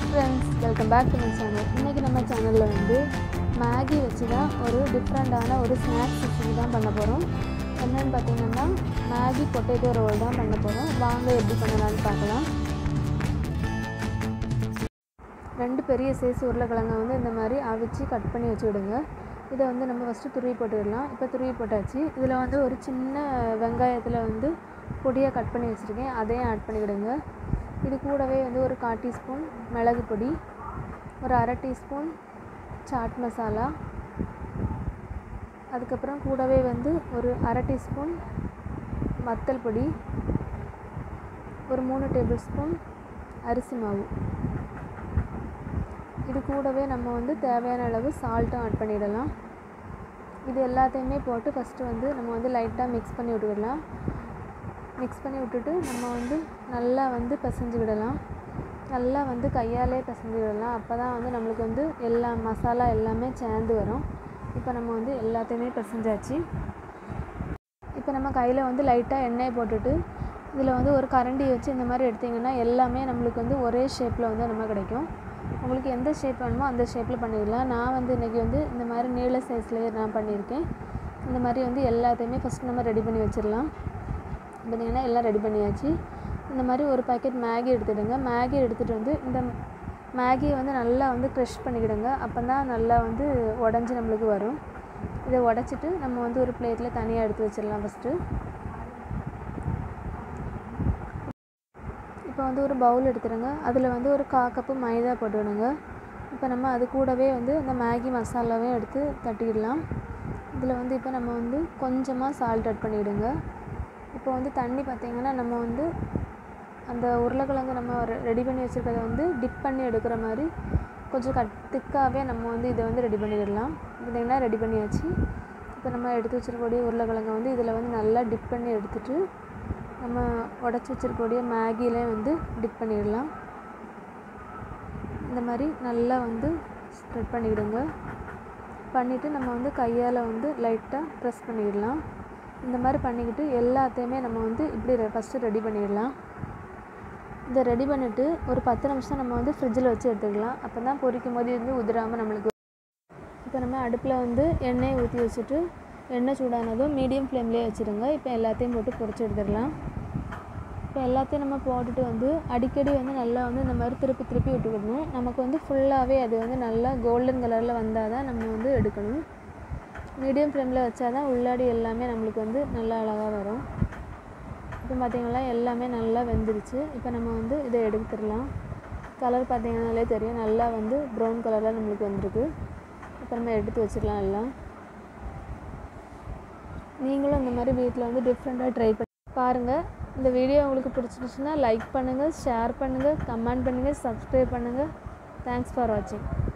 friends welcome back to my channel இன்றைக்கி நம்ம சேனலில் வந்து மேகி வச்சு தான் ஒரு டிஃப்ரெண்ட்டான ஒரு ஸ்நாக்ஸ் ரெசிபி தான் பண்ண போகிறோம் என்னென்னு பார்த்தீங்கன்னா மேகி பொட்டேட்டோ ரோல் தான் பண்ண போகிறோம் வாங்க எப்படி பண்ணலாம்னு பார்க்கலாம் ரெண்டு பெரிய சைஸ் உருளைக்கிழங்கை வந்து இந்த மாதிரி அவிச்சு கட் பண்ணி வச்சு விடுங்க இதை வந்து நம்ம ஃபஸ்ட்டு துருவி போட்டுடலாம் இப்போ துருவி போட்டாச்சு இதில் வந்து ஒரு சின்ன வெங்காயத்தில் வந்து பொடியாக கட் பண்ணி வச்சுருக்கேன் அதையும் ஆட் பண்ணிவிடுங்க இது கூடவே வந்து ஒரு கால் டீஸ்பூன் மிளகு பொடி ஒரு அரை டீஸ்பூன் சாட் மசாலா அதுக்கப்புறம் கூடவே வந்து ஒரு அரை டீஸ்பூன் வத்தல் பொடி ஒரு மூணு டேபிள் ஸ்பூன் அரிசி மாவு இது கூடவே நம்ம வந்து தேவையான அளவு சால்ட்டும் ஆட் பண்ணிடலாம் இது எல்லாத்தையுமே போட்டு ஃபஸ்ட்டு வந்து நம்ம வந்து லைட்டாக மிக்ஸ் பண்ணி விட்டுவிடலாம் மிக்ஸ் பண்ணி விட்டுட்டு நம்ம வந்து நல்லா வந்து பிசைஞ்சு விடலாம் நல்லா வந்து கையாலே பிசைஞ்சு விடலாம் அப்போ தான் வந்து நம்மளுக்கு வந்து எல்லா மசாலா எல்லாமே சேர்ந்து வரும் இப்போ நம்ம வந்து எல்லாத்தையுமே பிசைஞ்சாச்சு இப்போ நம்ம கையில் வந்து லைட்டாக எண்ணெய் போட்டுட்டு இதில் வந்து ஒரு கரண்டி வச்சு இந்த மாதிரி எடுத்திங்கன்னா எல்லாமே நம்மளுக்கு வந்து ஒரே ஷேப்பில் வந்து நம்ம கிடைக்கும் உங்களுக்கு எந்த ஷேப் வேணுமோ அந்த ஷேப்பில் பண்ணிடலாம் நான் வந்து இன்றைக்கி வந்து இந்த மாதிரி நீள சைஸ்லேயே நான் பண்ணியிருக்கேன் இந்த மாதிரி வந்து எல்லாத்தையுமே ஃபஸ்ட் நம்ம ரெடி பண்ணி வச்சிடலாம் பார்த்திங்கன்னா எல்லாம் ரெடி பண்ணியாச்சு இந்த மாதிரி ஒரு பாக்கெட் மேகி எடுத்துடுங்க மேகி எடுத்துகிட்டு வந்து இந்த மேகியை வந்து நல்லா வந்து க்ரஷ் பண்ணிக்கிடுங்க அப்போ தான் நல்லா வந்து உடஞ்சி நம்மளுக்கு வரும் இதை உடச்சிட்டு நம்ம வந்து ஒரு பிளேட்டில் தனியாக எடுத்து வச்சிடலாம் ஃபஸ்ட்டு இப்போ வந்து ஒரு பவுல் எடுத்துடுங்க அதில் வந்து ஒரு கா கப்பு மைதா போட்டுவிடுங்க இப்போ நம்ம அது கூடவே வந்து அந்த மேகி மசாலாவையும் எடுத்து தட்டிடலாம் இதில் வந்து இப்போ நம்ம வந்து கொஞ்சமாக சால்ட் ஆட் பண்ணிவிடுங்க இப்போ வந்து தண்ணி பார்த்திங்கன்னா நம்ம வந்து அந்த உருளைக்கிழங்கு நம்ம ரெடி பண்ணி வச்சுருக்கத வந்து டிப் பண்ணி எடுக்கிற மாதிரி கொஞ்சம் கட் திக்காகவே நம்ம வந்து இதை வந்து ரெடி பண்ணிடலாம் பார்த்திங்கன்னா ரெடி பண்ணியாச்சு இப்போ நம்ம எடுத்து வச்சுருக்கக்கூடிய உருளைக்கிழங்கை வந்து இதில் வந்து நல்லா டிப் பண்ணி எடுத்துகிட்டு நம்ம உடச்சி வச்சுருக்கக்கூடிய மேகியிலே வந்து டிப் பண்ணிடலாம் இந்த மாதிரி நல்லா வந்து ஸ்ப்ரெட் பண்ணிவிடுங்க பண்ணிவிட்டு நம்ம வந்து கையால் வந்து லைட்டாக ப்ரெஸ் பண்ணிடலாம் இந்த மாதிரி பண்ணிக்கிட்டு எல்லாத்தையுமே நம்ம வந்து இப்படி ஃபஸ்ட்டு ரெடி பண்ணிடலாம் இதை ரெடி பண்ணிவிட்டு ஒரு பத்து நிமிஷம் நம்ம வந்து ஃப்ரிட்ஜில் வச்சு எடுத்துக்கலாம் அப்போ தான் பொரிக்கும் போது வந்து உதிராமல் நம்மளுக்கு இப்போ நம்ம அடுப்பில் வந்து எண்ணெயை ஊற்றி வச்சுட்டு எண்ணெய் சூடானதும் மீடியம் ஃப்ளேம்லேயே வச்சுருங்க இப்போ எல்லாத்தையும் போட்டு பொரிச்சு எடுத்துடலாம் இப்போ எல்லாத்தையும் நம்ம போட்டுட்டு வந்து அடிக்கடி வந்து நல்லா வந்து இந்த மாதிரி திருப்பி திருப்பி விட்டுக்கிடணும் நமக்கு வந்து ஃபுல்லாகவே அது வந்து நல்லா கோல்டன் கலரில் வந்தால் தான் நம்ம வந்து எடுக்கணும் மீடியம் ஃப்ளேமில் வச்சா தான் உள்ளாடி எல்லாமே நம்மளுக்கு வந்து நல்லா அழகாக வரும் இப்போ பார்த்திங்கன்னா எல்லாமே நல்லா வெந்துருச்சு இப்போ நம்ம வந்து இதை எடுத்துடலாம் கலர் பார்த்திங்கனாலே தெரியும் நல்லா வந்து ப்ரௌன் கலரில் நம்மளுக்கு வந்திருக்கு இப்போ நம்ம எடுத்து வச்சிடலாம் எல்லாம் நீங்களும் இந்த மாதிரி வீட்டில் வந்து டிஃப்ரெண்ட்டாக ட்ரை பண்ணி பாருங்கள் இந்த வீடியோ உங்களுக்கு பிடிச்சிருச்சுன்னா லைக் பண்ணுங்கள் ஷேர் பண்ணுங்கள் கமெண்ட் பண்ணுங்கள் சப்ஸ்கிரைப் பண்ணுங்கள் தேங்க்ஸ் ஃபார் வாட்சிங்